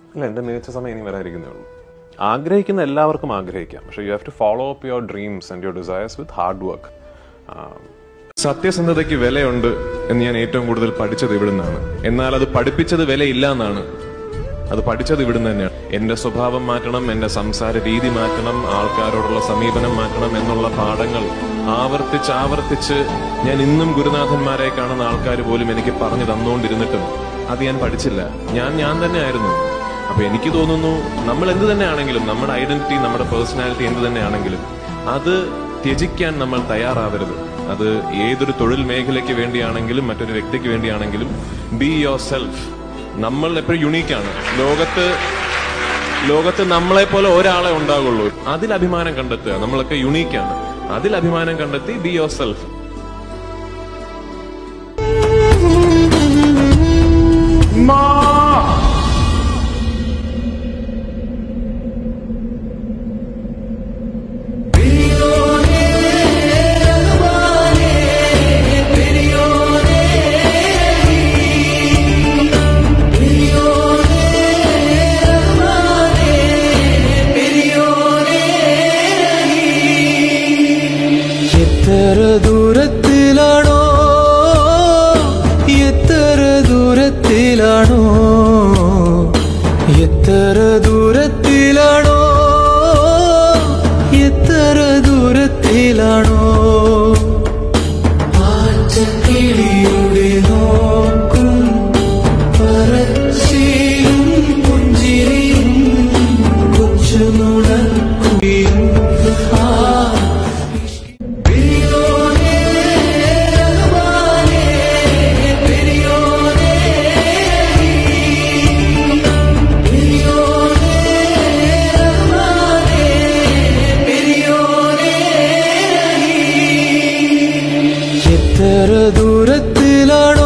ഇല്ല എൻ്റെ മികച്ച സമയം ഇനി വരാതിരിക്കുന്നേ ഉള്ളൂ ആഗ്രഹിക്കുന്ന എല്ലാവർക്കും ആഗ്രഹിക്കാം പക്ഷേ you have to follow up your dreams and your desires with hard work സത്യസന്ധതയ്ക്ക് വിലയുണ്ട് എന്ന് ഞാൻ ഏറ്റവും കൂടുതൽ പഠിച്ചത് ഇവിടുന്നാണ് എന്നാൽ അത് പഠിപ്പിച്ചത് വിലയില്ല എന്നാണ് അത് പഠിച്ചത് ഇവിടുന്ന് തന്നെയാണ് എന്റെ സ്വഭാവം മാറ്റണം എന്റെ സംസാര രീതി മാറ്റണം ആൾക്കാരോടുള്ള സമീപനം മാറ്റണം എന്നുള്ള പാഠങ്ങൾ ആവർത്തിച്ച് ആവർത്തിച്ച് ഞാൻ ഇന്നും ഗുരുനാഥന്മാരെ കാണുന്ന ആൾക്കാർ പോലും എനിക്ക് പറഞ്ഞു തന്നുകൊണ്ടിരുന്നിട്ടും അത് ഞാൻ പഠിച്ചില്ല ഞാൻ ഞാൻ തന്നെ ആയിരുന്നു അപ്പൊ എനിക്ക് തോന്നുന്നു നമ്മൾ എന്ത് തന്നെയാണെങ്കിലും നമ്മുടെ ഐഡന്റിറ്റി നമ്മുടെ പേഴ്സണാലിറ്റി എന്ത് തന്നെയാണെങ്കിലും അത് ത്യജിക്കാൻ നമ്മൾ തയ്യാറാവരുത് അത് ഏതൊരു തൊഴിൽ മേഖലയ്ക്ക് വേണ്ടിയാണെങ്കിലും മറ്റൊരു വ്യക്തിക്ക് വേണ്ടിയാണെങ്കിലും ബി യുവർ സെൽഫ് നമ്മൾ എപ്പോഴും യുണീക്കാണ് ലോകത്ത് ലോകത്ത് നമ്മളെ പോലെ ഒരാളെ ഉണ്ടാകുള്ളൂ അതിൽ അഭിമാനം കണ്ടെത്തുക നമ്മളൊക്കെ യുണീക്കാണ് അതിൽ അഭിമാനം കണ്ടെത്തി ബി യുവർ സെൽഫ് എത്ര ദൂരത്തിലാണോ എത്ര ദൂരത്തിലാണോ എത്ര ദൂരത്തിലാണോ എത്ര ദൂരത്തിലാണോ ആറ്റക്കിളിയുടെ നോക്കും പറച്ചിലും പുഞ്ചിരിയും കൊച്ചുനുണക്കുകയും ആ എത്ര ദൂരത്തിലാണോ